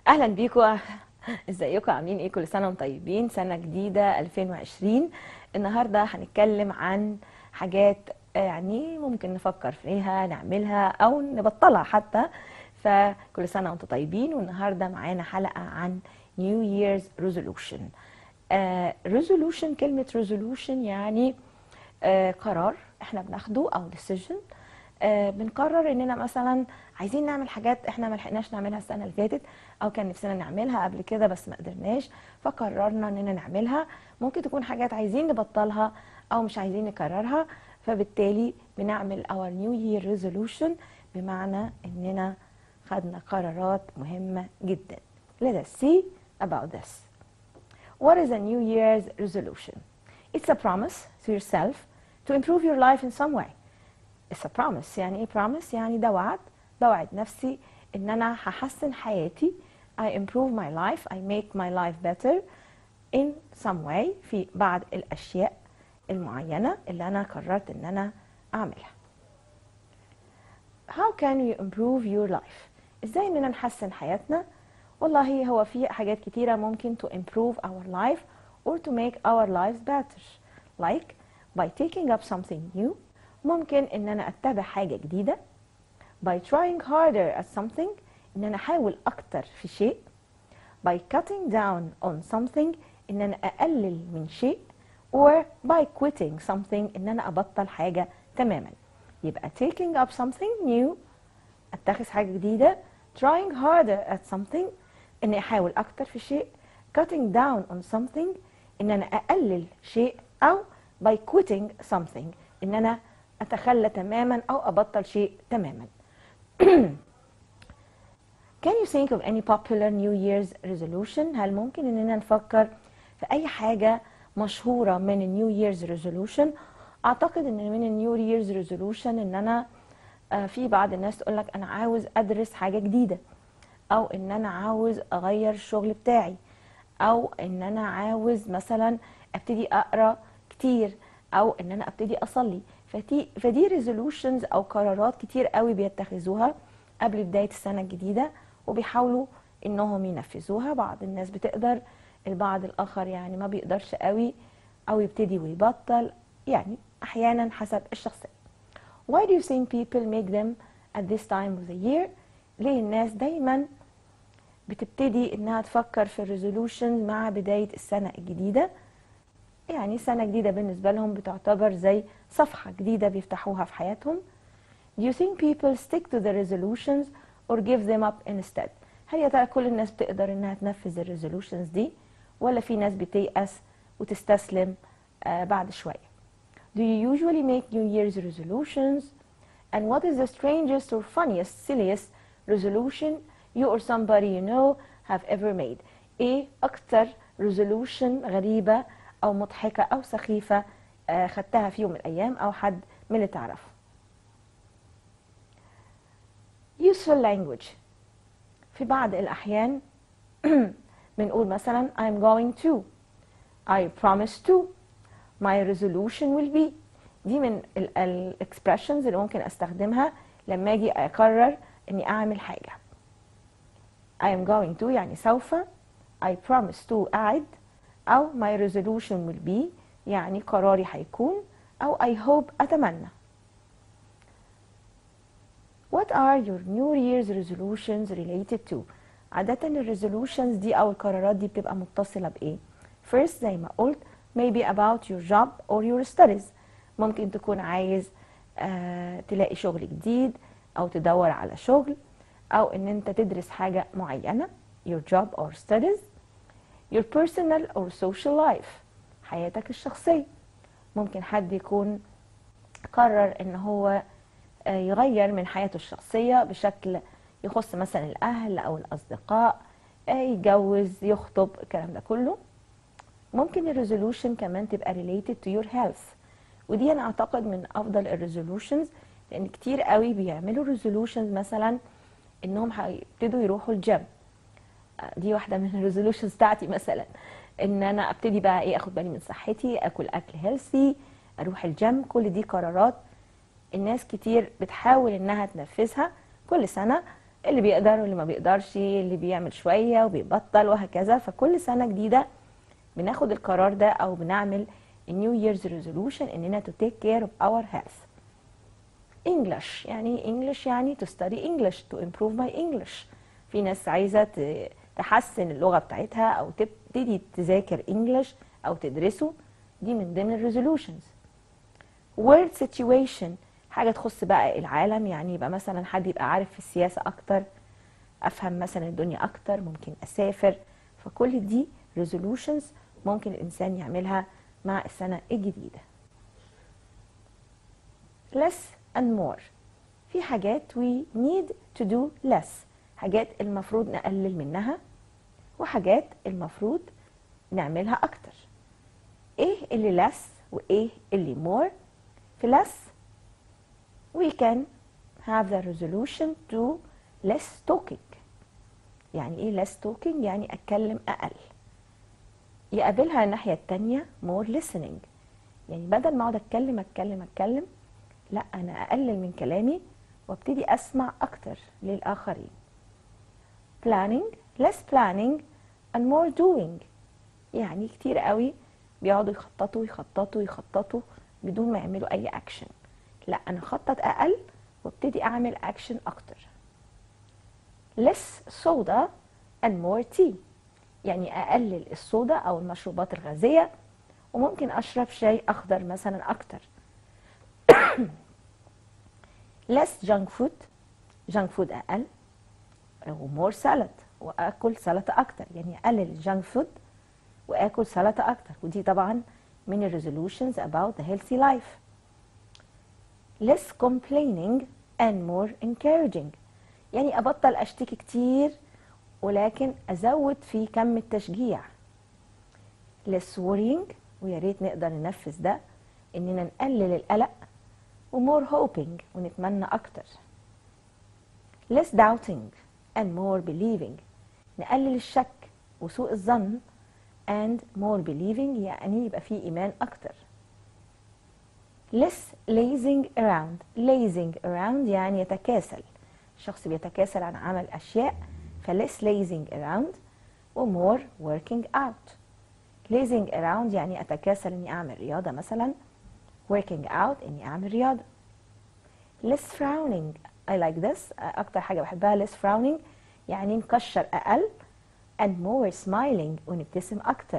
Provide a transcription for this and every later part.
اهلا بيكم ازيكم عاملين ايه كل سنه وانتم طيبين سنه جديده 2020 النهارده هنتكلم عن حاجات يعني ممكن نفكر فيها نعملها او نبطلها حتى فكل سنه وانتم طيبين والنهارده معانا حلقه عن New Year's Resolution آه resolution كلمه resolution يعني آه قرار احنا بناخده او decision آه بنقرر اننا مثلا عايزين نعمل حاجات احنا ما لحقناش نعملها السنه اللي فاتت او كان نفسنا نعملها قبل كده بس ما قدرناش فقررنا اننا نعملها ممكن تكون حاجات عايزين نبطلها او مش عايزين نكررها فبالتالي بنعمل our new year resolution بمعنى اننا خدنا قرارات مهمه جدا let us see about this what is a new year's resolution it's a promise to yourself to improve your life in some way it's a promise يعني ايه promise يعني ده وعد بوعد نفسي ان انا هحسن حياتي I improve my life I make my life better in some way في بعض الاشياء المعينه اللي انا قررت ان انا اعملها How can we improve your life ازاي اننا نحسن حياتنا والله هو في حاجات كتيرة ممكن to improve our life or to make our lives better like by taking up something new ممكن ان انا اتبع حاجة جديدة by trying harder at something ان انا احاول اكتر في شيء by cutting down on something ان انا اقلل من شيء or by quitting something ان انا ابطل حاجة تماما يبقى taking up something new اتخذ حاجة جديدة trying harder at something اني احاول اكتر في شيء cutting down on something ان انا اقلل شيء او by quitting something ان انا اتخلى تماما او ابطل شيء تماما Can you think of any popular New Year's resolution؟ هل ممكن اننا نفكر في اي حاجة مشهورة من النيو ييرز ريزولوشن اعتقد ان من النيو ييرز ريزولوشن ان انا آه، في بعض الناس تقول لك انا عاوز ادرس حاجة جديدة او ان انا عاوز اغير الشغل بتاعي او ان انا عاوز مثلا ابتدي اقرا كتير او ان انا ابتدي اصلي فدي فدي ريزولوشنز او قرارات كتير قوي بيتخذوها قبل بدايه السنه الجديده وبيحاولوا انهم ينفذوها بعض الناس بتقدر البعض الاخر يعني ما بيقدرش قوي او يبتدي ويبطل يعني احيانا حسب الشخصيه Why do you think people make them at this time of the year ليه الناس دايما بتبتدي انها تفكر في الريزولوشن مع بدايه السنه الجديده يعني سنة جديدة بالنسبة لهم بتعتبر زي صفحة جديدة بيفتحوها في حياتهم Do you think people stick to the resolutions or give them up instead؟ هل يا ترى كل الناس بتقدر انها تنفذ الريزولوشنز دي ولا في ناس بتيأس وتستسلم آه بعد شوية Do you usually make New Year's resolutions? And what is the strangest or funniest, silliest resolution you or somebody you know have ever made? ايه اكتر resolution غريبة او مضحكه او سخيفه آه، خدتها في يوم من الايام او حد من اللي تعرفه useful language في بعض الاحيان بنقول مثلا I'm going to I promise to my resolution will be دي من الاكسبريشنز اللي ممكن استخدمها لما اجي اقرر اني اعمل حاجه I am going to يعني سوف I promise to أعد أو my resolution will be يعني قراري هيكون أو I hope أتمنى What are your New Year's resolutions related to؟ عادة الريزولوشنز دي أو القرارات دي بتبقى متصلة بإيه؟ First زي ما قلت maybe about your job or your studies ممكن تكون عايز آه تلاقي شغل جديد أو تدور على شغل أو إن أنت تدرس حاجة معينة your job or studies your personal or social life حياتك الشخصية ممكن حد يكون قرر ان هو آه، يغير من حياته الشخصية بشكل يخص مثلا الأهل أو الأصدقاء آه، يتجوز يخطب الكلام ده كله ممكن الريزولوشن كمان تبقى related to your health ودي أنا أعتقد من أفضل الريزولوشنز لأن كتير قوي بيعملوا ريزولوشنز مثلا إنهم هيبتدوا يروحوا الجيم دي واحده من الريزولوشنز بتاعتي مثلا ان انا ابتدي بقى ايه اخد بالي من صحتي اكل اكل هيلثي اروح الجيم كل دي قرارات الناس كتير بتحاول انها تنفذها كل سنه اللي بيقدر واللي ما بيقدرش اللي بيعمل شوية وبيبطل وهكذا فكل سنة جديدة بناخد القرار ده او بنعمل النيو ييرز ريزولوشن اننا to take care of our health English يعني English يعني to study English to improve my English في ناس عايزة ت- تحسن اللغة بتاعتها او تبتدي تذاكر English او تدرسه دي من ضمن الريزولوشنز world situation حاجة تخص بقى العالم يعني يبقى مثلا حد يبقى عارف في السياسة أكتر أفهم مثلا الدنيا أكتر ممكن أسافر فكل دي resolutions ممكن الإنسان يعملها مع السنة الجديدة less and more في حاجات we need to do less حاجات المفروض نقلل منها وحاجات المفروض نعملها أكتر إيه اللي less وإيه اللي more في less we can have the resolution to less talking يعني ايه less talking يعني اتكلم اقل يقابلها الناحية التانية more listening يعني بدل ما اقعد اتكلم اتكلم اتكلم لا انا اقلل من كلامي وابتدي اسمع اكتر للاخرين planning less planning and more doing يعني كتير قوي بيقعدوا يخططوا يخططوا يخططوا بدون ما يعملوا اي اكشن لا انا اخطط اقل وابتدي اعمل اكشن اكتر less soda and more tea يعني اقلل الصودا او المشروبات الغازيه وممكن اشرب شاي اخضر مثلا اكتر less junk food junk food اقل ومور سلطه واكل سلطه اكتر يعني اقلل الجانك فود واكل سلطه اكتر ودي طبعا من الريزولوشنز about the healthy life less complaining and more encouraging يعني ابطل اشتكي كتير ولكن ازود في كم التشجيع less worrying ويا ريت نقدر ننفذ ده اننا نقلل القلق ومور hoping ونتمنى اكتر less doubting and more believing نقلل الشك وسوء الظن and more believing يعني يبقى فيه ايمان اكتر less lazing around lazing around يعني يتكاسل الشخص بيتكاسل عن عمل اشياء فless lazing around ومور working out lazing around يعني اتكاسل اني اعمل رياضه مثلا working out اني اعمل رياضه less frowning I like this اكتر حاجه بحبها less frowning يعني نكشر اقل and more smiling ونبتسم اكتر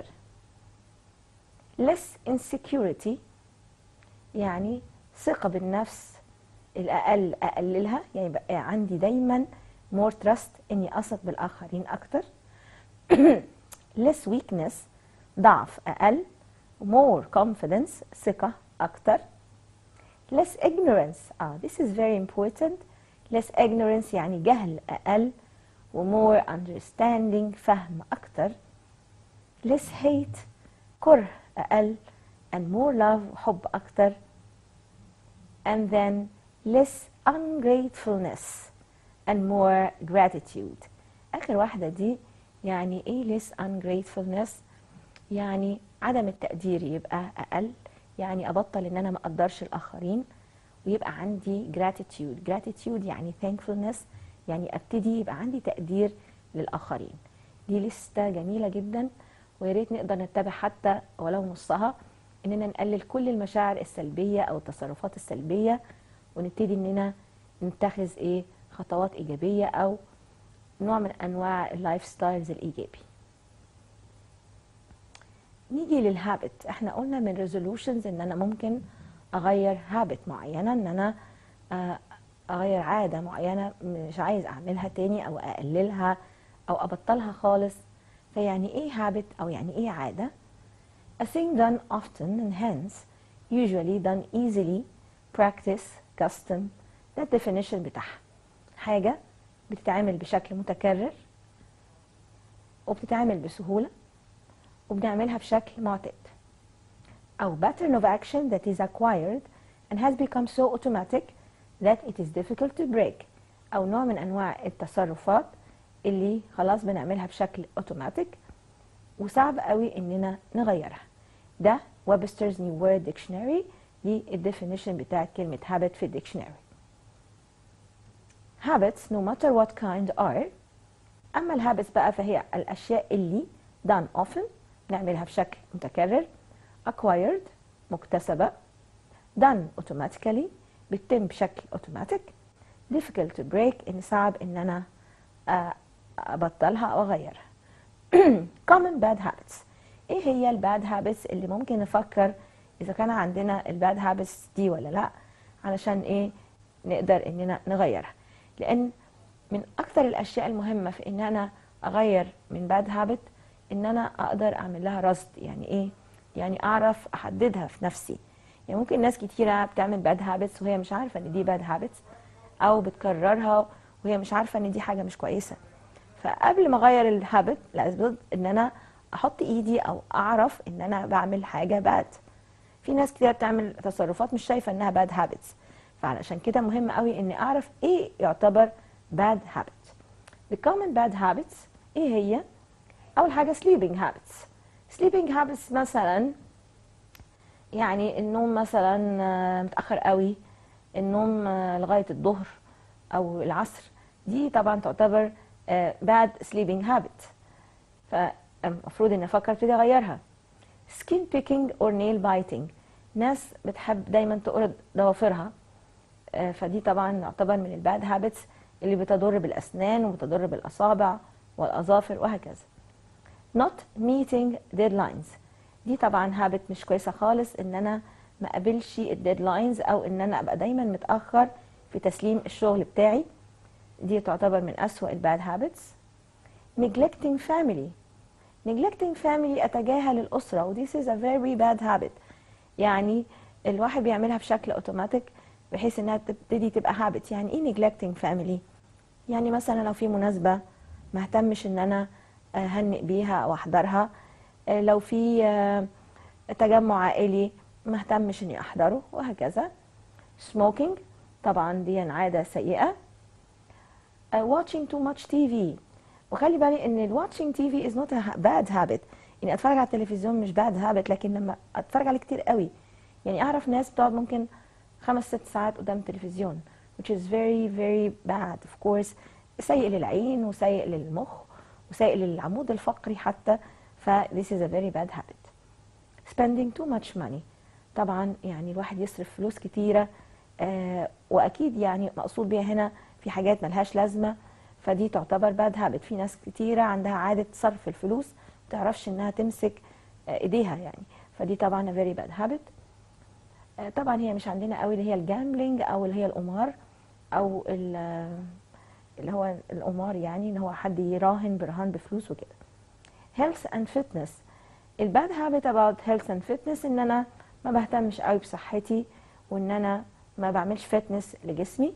less insecurity يعني ثقة بالنفس الأقل أقللها يعني بقى عندي دايما more trust إني أثق بالآخرين أكتر less weakness ضعف أقل more confidence ثقة أكتر less ignorance آه this is very important less ignorance يعني جهل أقل ومور understanding فهم أكتر less hate كره أقل and more love حب أكتر and then less ungratefulness and more gratitude آخر واحدة دي يعني إيه less ungratefulness يعني عدم التقدير يبقى أقل يعني أبطل إن أنا ما أقدرش الآخرين ويبقى عندي gratitude gratitude يعني thankfulness يعني ابتدي يبقى عندي تقدير للآخرين دي لستة جميلة جدا ويا ريت نقدر نتبع حتى ولو نصها اننا نقلل كل المشاعر السلبيه او التصرفات السلبيه ونبتدي اننا نتخذ ايه خطوات ايجابيه او نوع من انواع اللايف ستايلز الايجابي نيجي للهابت احنا قلنا من ريزولوشنز ان انا ممكن اغير هابت معينه ان انا آه، اغير عاده معينه مش عايز اعملها تاني او اقللها او ابطلها خالص فيعني ايه هابت او يعني ايه عاده A thing done often and hence usually done easily practice custom ده الديفينيشن بتاعها حاجة بتتعمل بشكل متكرر وبتتعمل بسهولة وبنعملها بشكل معتاد أو pattern of action that is acquired and has become so automatic that it is difficult to break أو نوع من أنواع التصرفات اللي خلاص بنعملها بشكل اوتوماتيك وصعب قوي اننا نغيرها ده ويبسترز نيو وورد ديكشنري دي الديفينيشن بتاعت كلمة habit في الديكشنري habits no matter what kind are أما الهابتس بقى فهي الأشياء اللي done often نعملها بشكل متكرر acquired مكتسبة done automatically بتتم بشكل اوتوماتيك difficult to break إن صعب إن أنا آه، أبطلها أو أغيرها common bad habits إيه هي الباد هابتس اللي ممكن نفكر إذا كان عندنا الباد هابتس دي ولا لأ علشان إيه نقدر إننا نغيرها لأن من أكثر الأشياء المهمة في إن أنا أغير من باد هابت إن أنا أقدر أعمل لها رصد يعني إيه؟ يعني أعرف أحددها في نفسي يعني ممكن ناس كتيرة بتعمل باد هابتس وهي مش عارفة إن دي باد هابتس أو بتكررها وهي مش عارفة إن دي حاجة مش كويسة فقبل ما أغير الهابت لازم إن أنا أحط إيدي أو أعرف إن أنا بعمل حاجة باد في ناس كتير بتعمل تصرفات مش شايفة إنها باد هابتس فعلشان كده مهم قوي إني أعرف إيه يعتبر bad habit. The common bad habits ايه هي؟ أول حاجة sleeping habits. sleeping habits مثلا يعني النوم مثلا آه، متأخر قوي النوم آه، لغاية الظهر أو العصر دي طبعا تعتبر آه، bad sleeping habit فالمفروض إن أفكر ابتدي أغيرها skin picking or nail biting ناس بتحب دايما تقرض ضوافرها آه، فدي طبعا يعتبر من الباد هابتس اللي بتضر بالأسنان وبتضر بالأصابع والأظافر وهكذا not meeting deadlines دي طبعا هابت مش كويسة خالص ان انا ما قابلش الديدلاينز او ان انا ابقى دايما متأخر في تسليم الشغل بتاعي دي تعتبر من أسوأ الباد هابتس neglecting family neglecting family اتجاهل الاسره و this is a very bad habit يعني الواحد بيعملها بشكل اوتوماتيك بحيث انها تبتدي تبقى habit يعني ايه neglecting family يعني مثلا لو في مناسبه ما اهتمش ان انا اهنئ بيها او احضرها آه، لو في آه، تجمع عائلي ما اهتمش اني احضره وهكذا smoking طبعا دي عاده سيئه uh, watching too much TV وخلي بالي ان ال watching TV is not a bad habit يعني اتفرج على التلفزيون مش bad habit لكن لما اتفرج عليه كتير قوي يعني اعرف ناس بتقعد ممكن خمس ست ساعات قدام التلفزيون which is very very bad of course سيء للعين وسيء للمخ وسيء للعمود الفقري حتى ف this is a very bad habit spending too much money طبعا يعني الواحد يصرف فلوس كتيرة آه وأكيد يعني مقصود بيها هنا في حاجات ملهاش لازمة فدي تعتبر باد هابت في ناس كتيرة عندها عادة صرف الفلوس ما تعرفش إنها تمسك آه إيديها يعني فدي طبعا a very bad habit آه طبعا هي مش عندنا قوي اللي هي الجامبلينج أو اللي هي القمار أو ال- اللي هو القمار يعني إن هو حد يراهن برهان بفلوس وكده health and fitness الباد هابت about health and fitness ان انا ما بهتمش قوي بصحتي وان انا ما بعملش فتنس لجسمي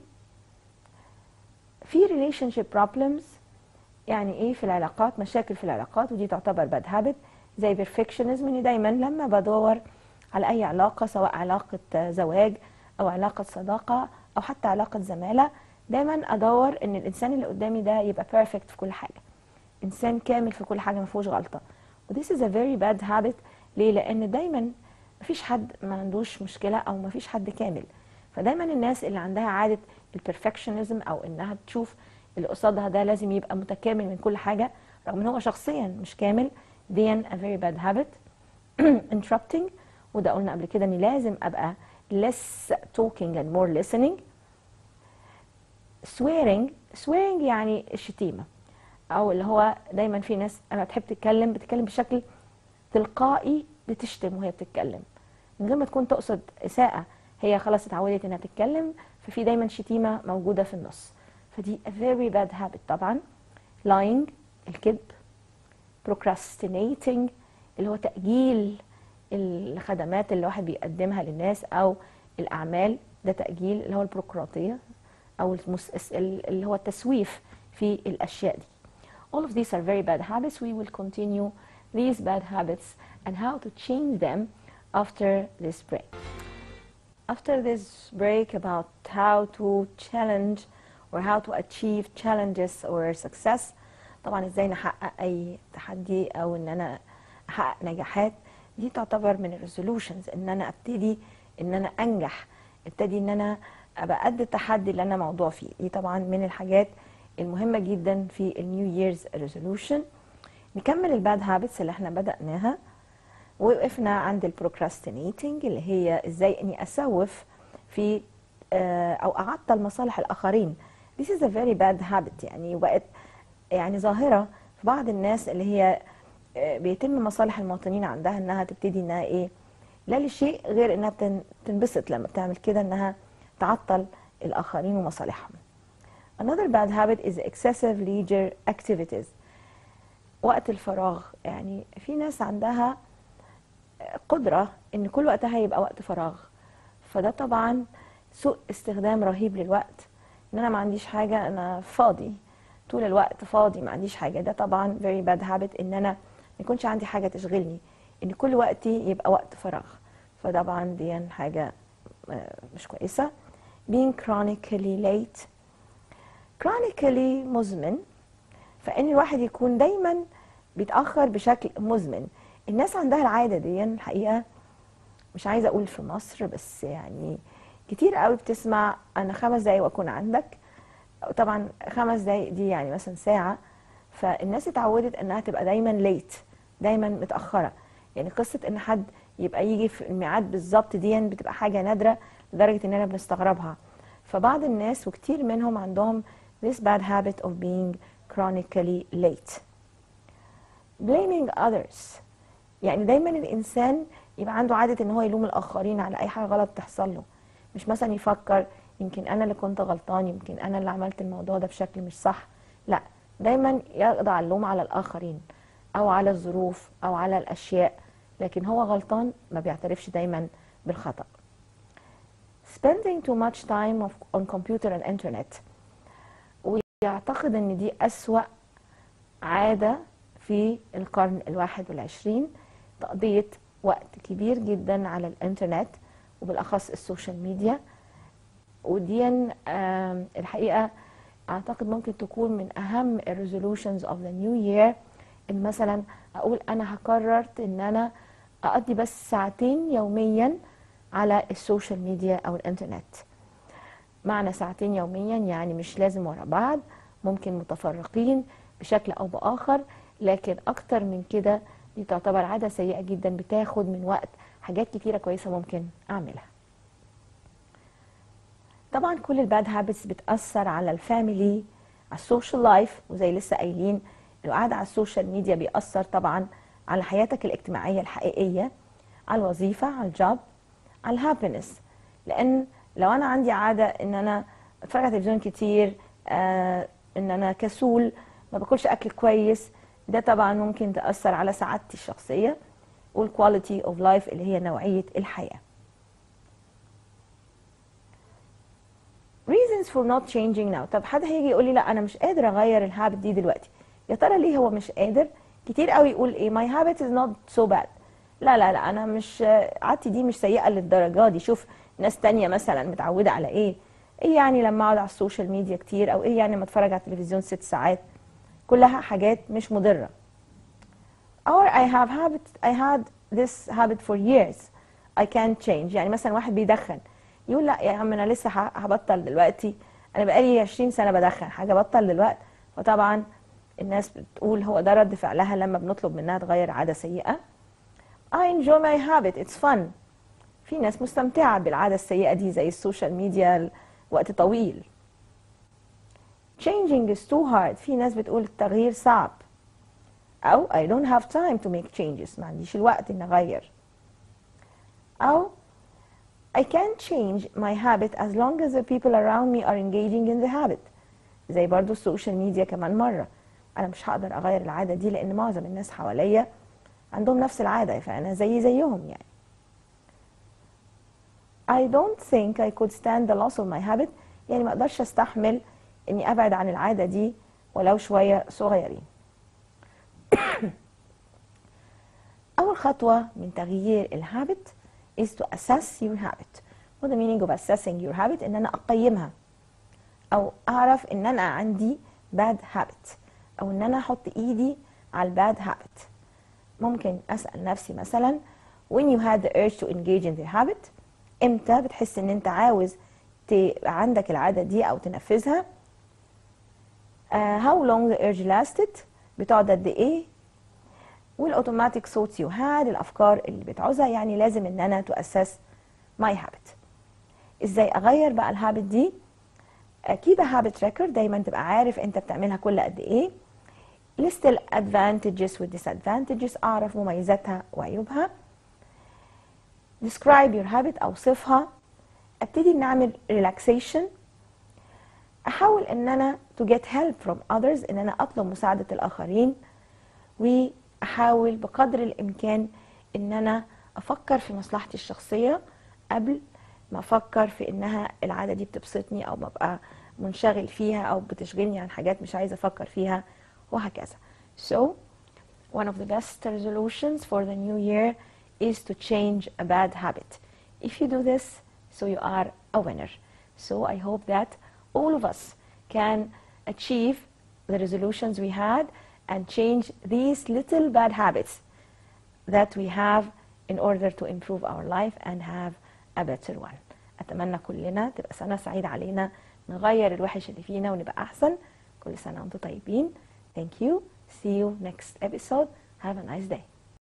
في relationship problems يعني ايه في العلاقات مشاكل في العلاقات ودي تعتبر باد هابت زي perfectionism اني دايما لما بدور على اي علاقه سواء علاقه زواج او علاقه صداقه او حتى علاقه زماله دايما ادور ان الانسان اللي قدامي ده يبقى بيرفكت في كل حاجه انسان كامل في كل حاجه ما فيهوش غلطه وذيس از ا فيري باد هابت ليه لان دايما مفيش حد ما عندوش مشكله او مفيش حد كامل فدايما الناس اللي عندها عاده البرفكشنزم او انها تشوف اللي قصادها ده لازم يبقى متكامل من كل حاجه رغم ان هو شخصيا مش كامل دي a very bad habit interrupting وده قلنا قبل كده اني لازم ابقى less talking and more listening swearing swearing يعني الشتيمه او اللي هو دايما في ناس اما تحب تتكلم بتتكلم بشكل تلقائي بتشتم وهي بتتكلم من غير ما تكون تقصد اساءه هي خلاص اتعودت انها تتكلم ففي دايما شتيمه موجوده في النص فدي a very bad habit طبعا lying الكذب procrastinating اللي هو تأجيل الخدمات اللي الواحد بيقدمها للناس أو الأعمال ده تأجيل اللي هو البيروقراطية أو المس... اللي هو التسويف في الأشياء دي. All of these are very bad habits. We will continue these bad habits and how to change them after this break. After this break about how to challenge or how to achieve challenges or success طبعا ازاي نحقق اي تحدي او ان انا احقق نجاحات دي تعتبر من الريزولوشنز ان انا ابتدي ان انا انجح ابتدي ان انا ابقى قد التحدي اللي انا موضوع فيه دي طبعا من الحاجات المهمه جدا في النيو ييرز ريزولوشن نكمل الباد هابتس اللي احنا بدأناها وقفنا عند البروكراستينيتنج اللي هي ازاي اني اسوف في آه، او اعطل مصالح الاخرين This is a very bad habit يعني وبقت يعني ظاهرة في بعض الناس اللي هي آه، بيتم مصالح المواطنين عندها انها تبتدي انها ايه لا لشيء غير انها بتن- بتنبسط لما بتعمل كده انها تعطل الاخرين ومصالحهم Another bad habit is excessive leisure activities وقت الفراغ يعني في ناس عندها قدرة ان كل وقتها يبقى وقت فراغ فده طبعا سوء استخدام رهيب للوقت ان انا ما عنديش حاجة انا فاضي طول الوقت فاضي ما عنديش حاجة ده طبعا very bad habit ان انا ما يكونش عندي حاجة تشغلني ان كل وقتي يبقى وقت فراغ فطبعا دي حاجة آه، مش كويسة being chronically late chronically مزمن فان الواحد يكون دايما بيتاخر بشكل مزمن الناس عندها العاده دي الحقيقه مش عايزه اقول في مصر بس يعني كتير قوي بتسمع انا خمس دقايق واكون عندك طبعا خمس دقايق دي يعني مثلا ساعه فالناس اتعودت انها تبقى دايما ليت دايما متاخره يعني قصه ان حد يبقى يجي في الميعاد بالظبط دي بتبقى حاجه نادره لدرجه اننا بنستغربها فبعض الناس وكتير منهم عندهم this bad habit of being chronically late blaming others يعني دايما الانسان يبقى عنده عاده ان هو يلوم الاخرين على اي حاجه غلط تحصل له مش مثلا يفكر يمكن انا اللي كنت غلطان يمكن انا اللي عملت الموضوع ده بشكل مش صح لا دايما يضع اللوم على الاخرين او على الظروف او على الاشياء لكن هو غلطان ما بيعترفش دايما بالخطا spending too much time of- on computer and internet ويعتقد ان دي اسوأ عادة في القرن الواحد والعشرين تقضية وقت كبير جدا على الانترنت وبالاخص السوشيال ميديا ودي آم، الحقيقة اعتقد ممكن تكون من اهم الريزولوشنز اوف ذا نيو يير ان مثلا اقول انا قررت ان انا اقضي بس ساعتين يوميا على السوشيال ميديا او الانترنت معنى ساعتين يوميا يعني مش لازم ورا بعض ممكن متفرقين بشكل او باخر لكن اكتر من كده دي تعتبر عاده سيئه جدا بتاخد من وقت حاجات كتيره كويسه ممكن اعملها طبعا كل الباد هابتس بتاثر على الفاميلي على السوشيال لايف وزي لسه قايلين القعده على السوشيال ميديا بيأثر طبعا على حياتك الاجتماعيه الحقيقيه على الوظيفه على الجوب على الهابينس لان لو انا عندي عاده ان انا اتفرج على تلفزيون كتير آه ان انا كسول ما باكلش اكل كويس ده طبعا ممكن تاثر على سعادتي الشخصيه والكواليتي اوف لايف اللي هي نوعيه الحياه reasons for not changing now طب حد هيجي يقول لي لا انا مش قادر اغير الهابت دي دلوقتي يا ترى ليه هو مش قادر كتير قوي يقول ايه my habit is not so bad لا لا لا انا مش عادتي دي مش سيئه للدرجه دي شوف ناس تانية مثلا متعوده على ايه ايه يعني لما اقعد على السوشيال ميديا كتير او ايه يعني لما اتفرج على التلفزيون ست ساعات كلها حاجات مش مضره or I have habit I had this habit for years I can't change يعني مثلا واحد بيدخن يقول لا يا عم انا لسه ه- هبطل دلوقتي انا بقالي 20 سنه بدخن حاجه بطل دلوقتي فطبعا الناس بتقول هو ده رد فعلها لما بنطلب منها تغير عاده سيئه I enjoy my habit it's fun في ناس مستمتعه بالعاده السيئه دي زي السوشيال ميديا وقت طويل changing is too hard في ناس بتقول التغيير صعب أو I don't have time to make changes ما عنديش الوقت إن أغير أو I can't change my habit as long as the people around me are engaging in the habit زي برضو السوشيال ميديا كمان مرة أنا مش هقدر أغير العادة دي لأن معظم الناس حواليا عندهم نفس العادة فأنا زي زيهم يعني I don't think I could stand the loss of my habit يعني ما أقدرش أستحمل إني أبعد عن العادة دي ولو شوية صغيرين أول خطوة من تغيير الهابت is to assess your habit. What the meaning of assessing your habit؟ إن أنا أقيمها أو أعرف إن أنا عندي bad habit أو إن أنا أحط إيدي على الباد habit. ممكن أسأل نفسي مثلا when you had the urge to engage in the habit إمتى بتحس إن أنت عاوز تبقى عندك العادة دي أو تنفذها uh, how long the urge lasted بتقعد قد إيه والاوتوماتيك thoughts you had الأفكار اللي بتعوزها يعني لازم إن أنا to assess my habit إزاي أغير بقى الهابت دي keep a habit record دايما تبقى عارف أنت بتعملها كل قد إيه list ال advantages وال disadvantages أعرف مميزاتها وعيوبها describe your habit أوصفها ابتدي نعمل relaxation احاول ان انا to get help from others ان انا اطلب مساعدة الاخرين واحاول بقدر الامكان ان انا افكر في مصلحتي الشخصية قبل ما افكر في انها العادة دي بتبسطني او ببقى منشغل فيها او بتشغلني عن حاجات مش عايزة افكر فيها وهكذا so one of the best resolutions for the new year is to change a bad habit if you do this so you are a winner so I hope that all of us can achieve the resolutions we had and change these little bad habits that we have in order to improve our life and have a better one. أتمنى كلنا تبقى سنة سعيدة علينا نغير الوحش اللي فينا ونبقى أحسن كل سنة وأنتم طيبين Thank you. See you next episode. Have a nice day.